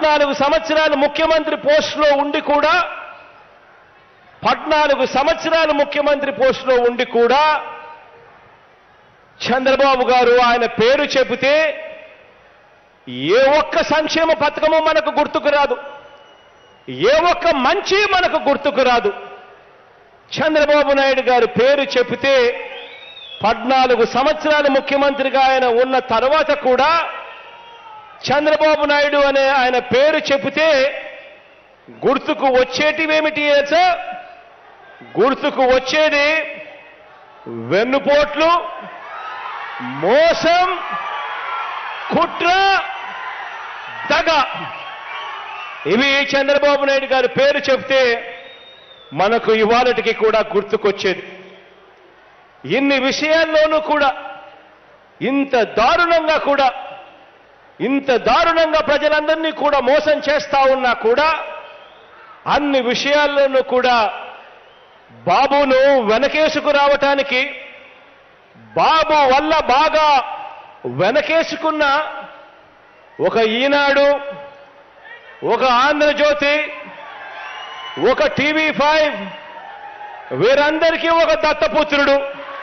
పద్నాలుగు సంవత్సరాలు ముఖ్యమంత్రి పోస్టులో ఉండి కూడా పద్నాలుగు సంవత్సరాలు ముఖ్యమంత్రి పోస్టులో ఉండి కూడా చంద్రబాబు గారు ఆయన పేరు చెబితే ఏ ఒక్క సంక్షేమ పథకము మనకు గుర్తుకు రాదు ఏ ఒక్క మంచి మనకు గుర్తుకు రాదు చంద్రబాబు నాయుడు గారు పేరు చెబితే పద్నాలుగు సంవత్సరాలు ముఖ్యమంత్రిగా ఆయన ఉన్న తర్వాత కూడా చంద్రబాబు నాయుడు అనే ఆయన పేరు చెబితే గుర్తుకు వచ్చేటివేమిటి తెలుసా గుర్తుకు వచ్చేది వెన్నుపోట్లు మోసం కుట్ర దగ ఇవి చంద్రబాబు నాయుడు గారి పేరు చెప్తే మనకు ఇవాళటికి కూడా గుర్తుకొచ్చేది ఇన్ని విషయాల్లోనూ కూడా ఇంత దారుణంగా కూడా ఇంత దారుణంగా ప్రజలందరినీ కూడా మోసం చేస్తా ఉన్నా కూడా అన్ని విషయాల్లోనూ కూడా బాబును వెనకేసుకు రావటానికి బాబు వల్ల బాగా వెనకేసుకున్న ఒక ఈనాడు ఒక ఆంధ్రజ్యోతి ఒక టీవీ ఫైవ్ వీరందరికీ ఒక దత్తపుత్రుడు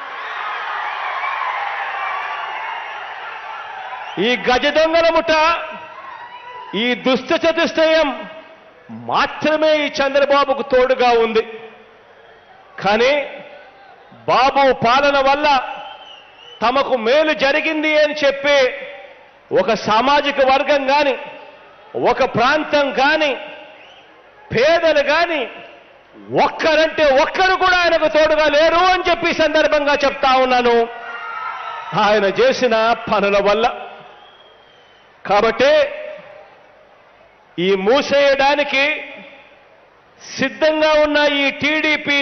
ఈ గజ దొంగల ముఠ ఈ దుష్ట చతుష్టయం మాత్రమే ఈ చంద్రబాబుకు తోడుగా ఉంది కానీ బాబు పాలన వల్ల తమకు మేలు జరిగింది అని చెప్పి ఒక సామాజిక వర్గం కానీ ఒక ప్రాంతం కానీ పేదలు కానీ ఒక్కరంటే ఒక్కరు కూడా ఆయనకు తోడుగా లేరు అని చెప్పి ఈ సందర్భంగా చెప్తా ఉన్నాను ఆయన చేసిన పనుల వల్ల కాబట్టి ఈ మూసేయడానికి సిద్ధంగా ఉన్న ఈ టీడీపీ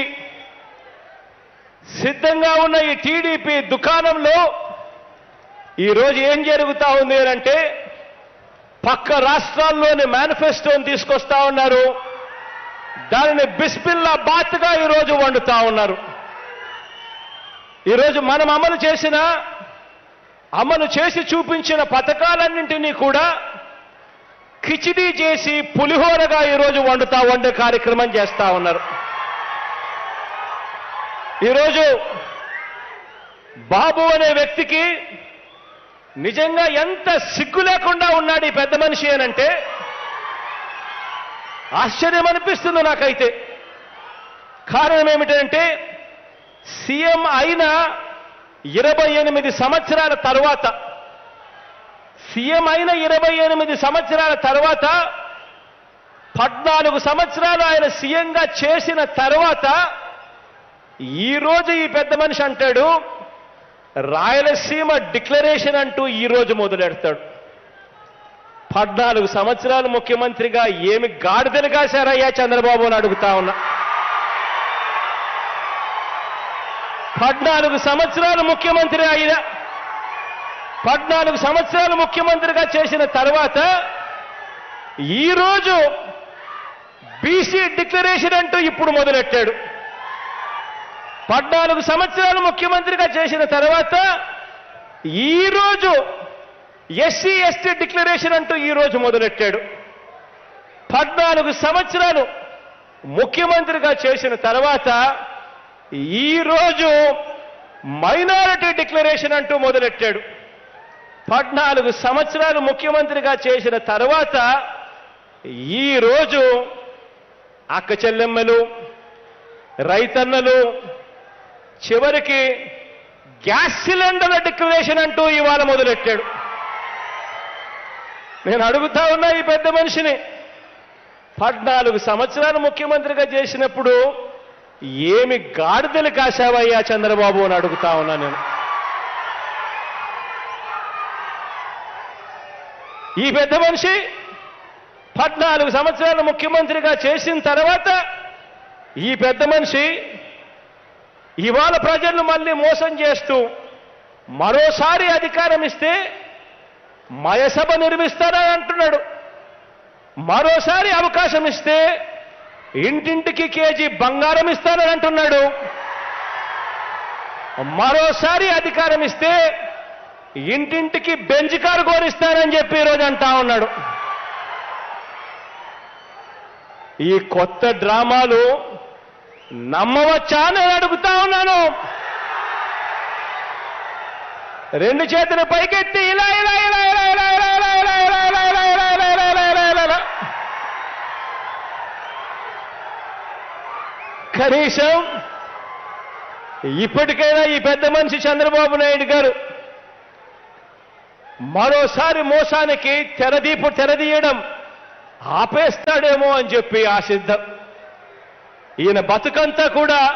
సిద్ధంగా ఉన్న ఈ టీడీపీ దుకాణంలో ఈరోజు ఏం జరుగుతా ఉంది అంటే పక్క రాష్ట్రాల్లోని మేనిఫెస్టోని తీసుకొస్తా ఉన్నారు దానిని బిస్పిల్లా బాత్గా ఈరోజు వండుతా ఉన్నారు ఈరోజు మనం అమలు చేసిన అమలు చేసి చూపించిన పథకాలన్నింటినీ కూడా కిచిడీ చేసి పులిహోరగా ఈరోజు వండుతా వండే కార్యక్రమం చేస్తా ఉన్నారు ఈరోజు బాబు అనే వ్యక్తికి నిజంగా ఎంత సిగ్గు లేకుండా ఉన్నాడు ఈ పెద్ద మనిషి అనంటే ఆశ్చర్యం అనిపిస్తుంది నాకైతే కారణం ఏమిటంటే సీఎం అయిన ఇరవై ఎనిమిది సంవత్సరాల తర్వాత సీఎం అయిన ఇరవై ఎనిమిది సంవత్సరాల తర్వాత పద్నాలుగు సంవత్సరాలు ఆయన సీఎంగా చేసిన తర్వాత ఈ రోజు ఈ పెద్ద మనిషి అంటాడు రాయలసీమ డిక్లరేషన్ అంటూ ఈ రోజు మొదలెడతాడు పద్నాలుగు సంవత్సరాలు ముఖ్యమంత్రిగా ఏమి గాడిదలు కాశారయ్యా చంద్రబాబు అని అడుగుతా ఉన్నా పద్నాలుగు సంవత్సరాలు ముఖ్యమంత్రి అయిన పద్నాలుగు సంవత్సరాలు ముఖ్యమంత్రిగా చేసిన తర్వాత ఈరోజు బీసీ డిక్లరేషన్ అంటూ ఇప్పుడు మొదలెట్టాడు పద్నాలుగు సంవత్సరాలు ముఖ్యమంత్రిగా చేసిన తర్వాత ఈరోజు ఎస్సీ ఎస్టీ డిక్లరేషన్ అంటూ ఈరోజు మొదలెట్టాడు పద్నాలుగు సంవత్సరాలు ముఖ్యమంత్రిగా చేసిన తర్వాత ఈరోజు మైనారిటీ డిక్లరేషన్ అంటూ మొదలెట్టాడు పద్నాలుగు సంవత్సరాలు ముఖ్యమంత్రిగా చేసిన తర్వాత ఈరోజు అక్క చెల్లెమ్మలు రైతన్నలు చివరికి గ్యాస్ సిలిండర్ల డిక్లరేషన్ అంటూ ఇవాళ మొదలెట్టాడు నేను అడుగుతా ఉన్నా ఈ పెద్ద మనిషిని పద్నాలుగు సంవత్సరాలు ముఖ్యమంత్రిగా చేసినప్పుడు ఏమి గాడిదలు కాశావయ్యా చంద్రబాబు అని అడుగుతా ఉన్నా నేను ఈ పెద్ద మనిషి పద్నాలుగు సంవత్సరాలు ముఖ్యమంత్రిగా చేసిన తర్వాత ఈ పెద్ద మనిషి ఇవాళ ప్రజలను మళ్ళీ మోసం చేస్తూ మరోసారి అధికారం ఇస్తే మయసభ నిర్మిస్తానని అంటున్నాడు మరోసారి అవకాశం ఇస్తే ఇంటింటికి కేజీ బంగారం ఇస్తానని అంటున్నాడు మరోసారి అధికారం ఇస్తే ఇంటింటికి బెంచ్ కారు కోరిస్తానని చెప్పి ఈరోజు అంటా ఉన్నాడు ఈ కొత్త డ్రామాలు నమ్మవచ్చా నేను అడుగుతా ఉన్నాను రెండు చేతులు పైకెత్తి ఇలా ఇలా ఇలా ఇలా ఇలా ఇలా ఇలా ఇలా ఇలా ఇలా ఇలా ఇలా ఇలా ఇలా ఇలా ఇలా ఇలా ఇలా. కనీసం ఇప్పటికైనా ఈ పెద్ద మనిషి చంద్రబాబు నాయుడు గారు మరోసారి మోసానికి తెరదీపు తెరదీయడం ఆపేస్తాడేమో అని చెప్పి ఆశిద్దాం ఈయన బతుకంతా కూడా